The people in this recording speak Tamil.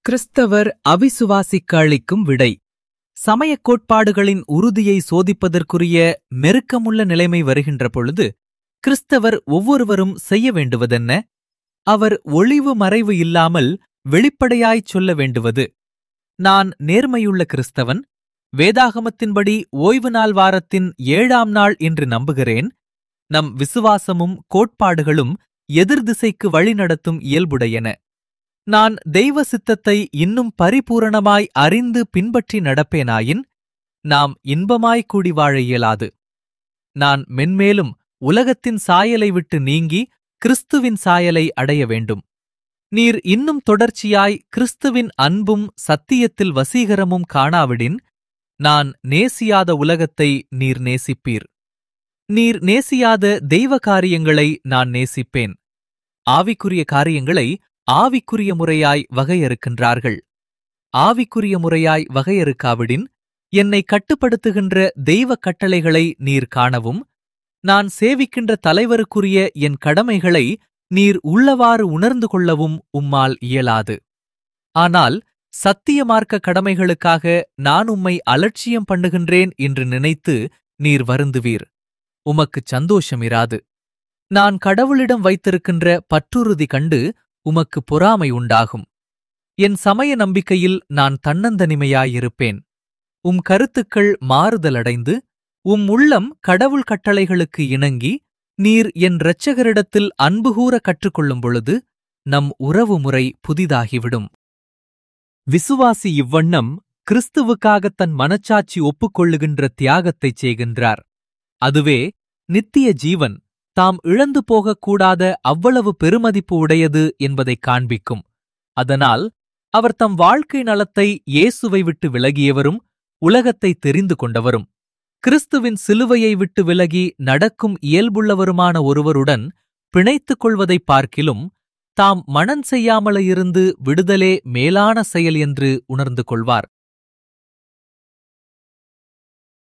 கிறிஸ்தவர் அவிசுவாசிக்கு அளிக்கும் விடை சமயக் கோட்பாடுகளின் உறுதியை சோதிப்பதற்குரிய மெருக்கமுள்ள நிலைமை வருகின்ற பொழுது கிறிஸ்தவர் ஒவ்வொருவரும் செய்ய வேண்டுவதென்ன அவர் ஒளிவு மறைவு இல்லாமல் வெளிப்படையாய்ச் சொல்ல வேண்டுவது நான் நேர்மையுள்ள கிறிஸ்தவன் வேதாகமத்தின்படி ஓய்வு நாள் வாரத்தின் ஏழாம் நாள் என்று நம்புகிறேன் நம் விசுவாசமும் கோட்பாடுகளும் எதிர்திசைக்கு வழிநடத்தும் இயல்புடையன நான் தெய்வ சித்தத்தை இன்னும் பரிபூரணமாய் அறிந்து பின்பற்றி நடப்பேனாயின் நாம் இன்பமாய் கூடி வாழ இயலாது நான் மென்மேலும் உலகத்தின் சாயலை விட்டு நீங்கி கிறிஸ்துவின் சாயலை அடைய வேண்டும் நீர் இன்னும் தொடர்ச்சியாய் கிறிஸ்துவின் அன்பும் சத்தியத்தில் வசீகரமும் காணாவிடின் நான் நேசியாத உலகத்தை நீர் நேசிப்பீர் நீர் நேசியாத தெய்வ காரியங்களை நான் நேசிப்பேன் ஆவிக்குரிய காரியங்களை ஆவிக்குரிய முறையாய் வகையறுக்கின்றார்கள் ஆவிக்குரிய முறையாய் வகையறுக்காவிடின் என்னை கட்டுப்படுத்துகின்ற தெய்வ கட்டளைகளை நீர் காணவும் நான் சேவிக்கின்ற தலைவருக்குரிய என் கடமைகளை நீர் உள்ளவாறு உணர்ந்து கொள்ளவும் உம்மால் இயலாது ஆனால் சத்திய மார்க்க கடமைகளுக்காக நான் உம்மை அலட்சியம் பண்ணுகின்றேன் என்று நினைத்து நீர் வருந்துவீர் உமக்குச் சந்தோஷம் இராது நான் கடவுளிடம் வைத்திருக்கின்ற பற்றுறுதி கண்டு உமக்கு பொறாமை உண்டாகும் என் சமய நம்பிக்கையில் நான் தன்னந்தனிமையாயிருப்பேன் உம் கருத்துக்கள் மாறுதலடைந்து உம் உள்ளம் கடவுள் கட்டளைகளுக்கு இணங்கி நீர் என் இரட்சகரிடத்தில் அன்புகூர கற்றுக்கொள்ளும் பொழுது நம் உறவு முறை புதிதாகிவிடும் விசுவாசி இவ்வண்ணம் கிறிஸ்துவுக்காக தன் மனச்சாட்சி ஒப்புக்கொள்ளுகின்ற தியாகத்தைச் செய்கின்றார் அதுவே நித்திய ஜீவன் தாம் இழந்து போகக்கூடாத அவ்வளவு பெருமதிப்பு உடையது என்பதைக் காண்பிக்கும் அதனால் அவர் தம் வாழ்க்கை நலத்தை இயேசுவை விட்டு விலகியவரும் உலகத்தை தெரிந்து கொண்டவரும் கிறிஸ்துவின் சிலுவையை விட்டு விலகி நடக்கும் இயல்புள்ளவருமான ஒருவருடன் பிணைத்துக் கொள்வதைப் பார்க்கிலும் தாம் மனன் செய்யாமலிருந்து விடுதலே மேலான செயல் என்று உணர்ந்து கொள்வார்